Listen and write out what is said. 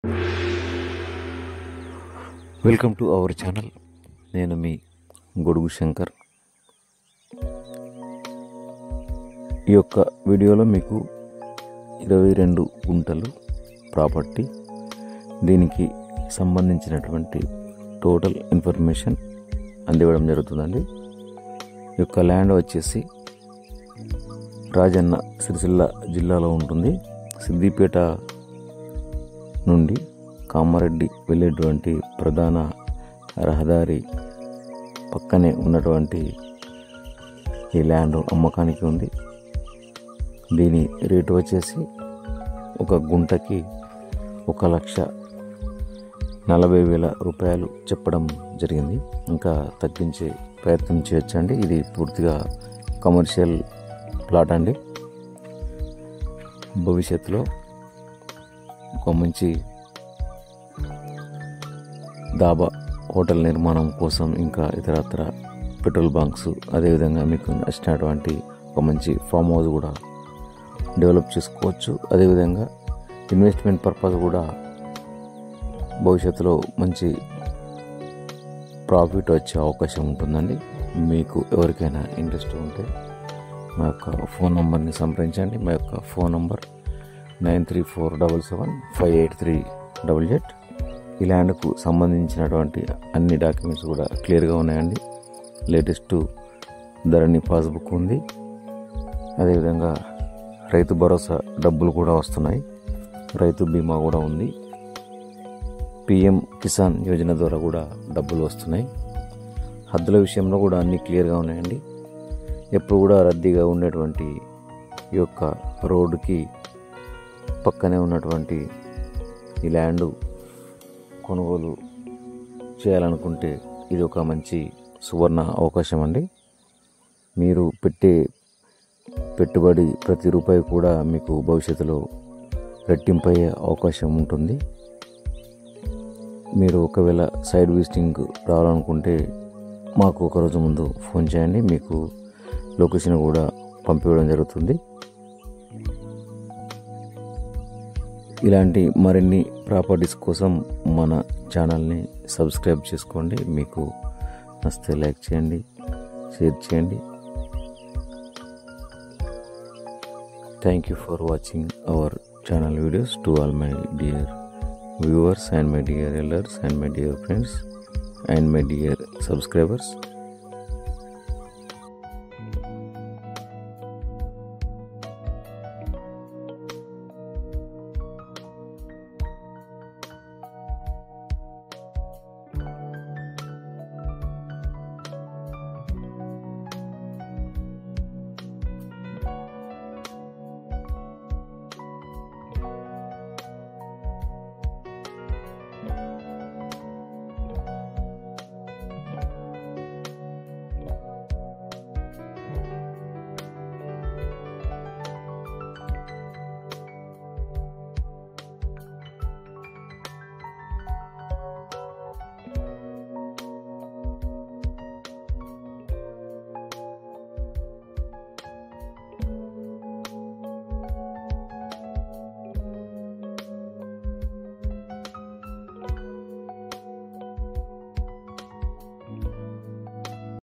welcome to our channel నేను మీ గొడుగు శంకర్ ఈ యొక్క వీడియోలో మీకు ఇరవై రెండు గుంటలు ప్రాపర్టీ దీనికి సంబంధించినటువంటి టోటల్ ఇన్ఫర్మేషన్ అందివ్వడం జరుగుతుందండి ఈ యొక్క ల్యాండ్ వచ్చేసి రాజన్న సిరిసిల్ల జిల్లాలో ఉంటుంది సిద్దిపేట నుండి కామారెడ్డి వెళ్ళేటువంటి ప్రధాన రహదారి పక్కనే ఉన్నటువంటి ఈ ల్యాండ్ అమ్మకానికి ఉంది దీని రేటు వచ్చేసి ఒక గుంటకి ఒక లక్ష నలభై వేల రూపాయలు చెప్పడం జరిగింది ఇంకా తగ్గించే ప్రయత్నం చేయొచ్చండి ఇది పూర్తిగా కమర్షియల్ ప్లాట్ అండి భవిష్యత్తులో ఒక మంచి దాబా హోటల్ నిర్మాణం కోసం ఇంకా ఇతరత్ర పెట్రోల్ బంక్స్ అదేవిధంగా మీకు నచ్చినటువంటి ఒక మంచి ఫామ్ హౌస్ కూడా డెవలప్ చేసుకోవచ్చు అదేవిధంగా ఇన్వెస్ట్మెంట్ పర్పస్ కూడా భవిష్యత్తులో మంచి ప్రాఫిట్ వచ్చే అవకాశం ఉంటుందండి మీకు ఎవరికైనా ఇంట్రెస్ట్ ఉంటే మా యొక్క ఫోన్ నంబర్ని సంప్రదించండి మా యొక్క phone number nine three four double seven five eight three double eight ఈ ల్యాండ్కు సంబంధించినటువంటి అన్ని డాక్యుమెంట్స్ కూడా క్లియర్గా ఉన్నాయండి లేటెస్ట్ ధరణి పాస్బుక్ ఉంది అదేవిధంగా రైతు భరోసా డబ్బులు కూడా వస్తున్నాయి రైతు బీమా కూడా ఉంది పిఎం కిసాన్ యోజన ద్వారా కూడా డబ్బులు వస్తున్నాయి హద్దుల విషయంలో కూడా అన్నీ క్లియర్గా ఉన్నాయండి ఎప్పుడు కూడా రద్దీగా ఉండేటువంటి ఈ యొక్క రోడ్డుకి పక్కనే ఉన్నటువంటి ఈ ల్యాండ్ కొనుగోలు చేయాలనుకుంటే ఇది ఒక మంచి సువర్ణ అవకాశం అండి మీరు పెట్టే పెట్టుబడి ప్రతి రూపాయి కూడా మీకు భవిష్యత్తులో రెట్టింపయ్యే అవకాశం ఉంటుంది మీరు ఒకవేళ సైడ్ విజిటింగ్ రావాలనుకుంటే మాకు ఒక రోజు ముందు ఫోన్ చేయండి మీకు లొకేషన్ కూడా పంపించడం జరుగుతుంది ఇలాంటి మరిన్ని ప్రాపర్టీస్ కోసం మన ఛానల్ని సబ్స్క్రైబ్ చేసుకోండి మీకు నచ్చితే లైక్ చేయండి షేర్ చేయండి thank you for watching our channel videos to all my dear viewers and my dear elders and my dear friends and my dear subscribers